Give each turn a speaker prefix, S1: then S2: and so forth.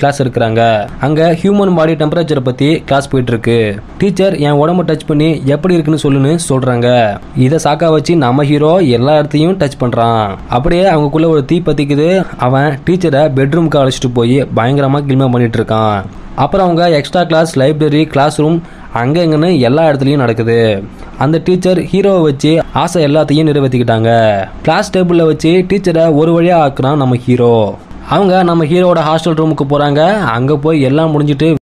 S1: class இருக்கிறாங்க அங்க human body டெம்பரேச்சரை பத்தி கிளாஸ் போயிட்டு இருக்கு டீச்சர் என் உடம்ப டச் பண்ணி எப்படி இருக்குன்னு சொல்லுன்னு சொல்றாங்க இதை சாக்கா வச்சு நம்ம ஹீரோ எல்லா இடத்தையும் டச் பண்றான் அப்படியே அவங்களுக்குள்ள ஒரு தீ பத்திக்குது அவன் டீச்சரை பெட்ரூம்க்கு அழைச்சிட்டு போய் பயங்கரமா கிளிமா பண்ணிட்டு இருக்கான் அப்புறம் அவங்க extra class library classroom அங்க எங்கன்னு எல்லா இடத்துலையும் நடக்குது அந்த டீச்சர் ஹீரோவை வச்சு ஆசை எல்லாத்தையும் நிறைவேற்றிக்கிட்டாங்க கிளாஸ் டேபிளில் வச்சு டீச்சரை ஒரு வழியா ஆக்குறான் நம்ம ஹீரோ அவங்க நம்ம ஹீரோவோட ஹாஸ்டல் ரூமுக்கு போறாங்க அங்க போய் எல்லாம் முடிஞ்சிட்டு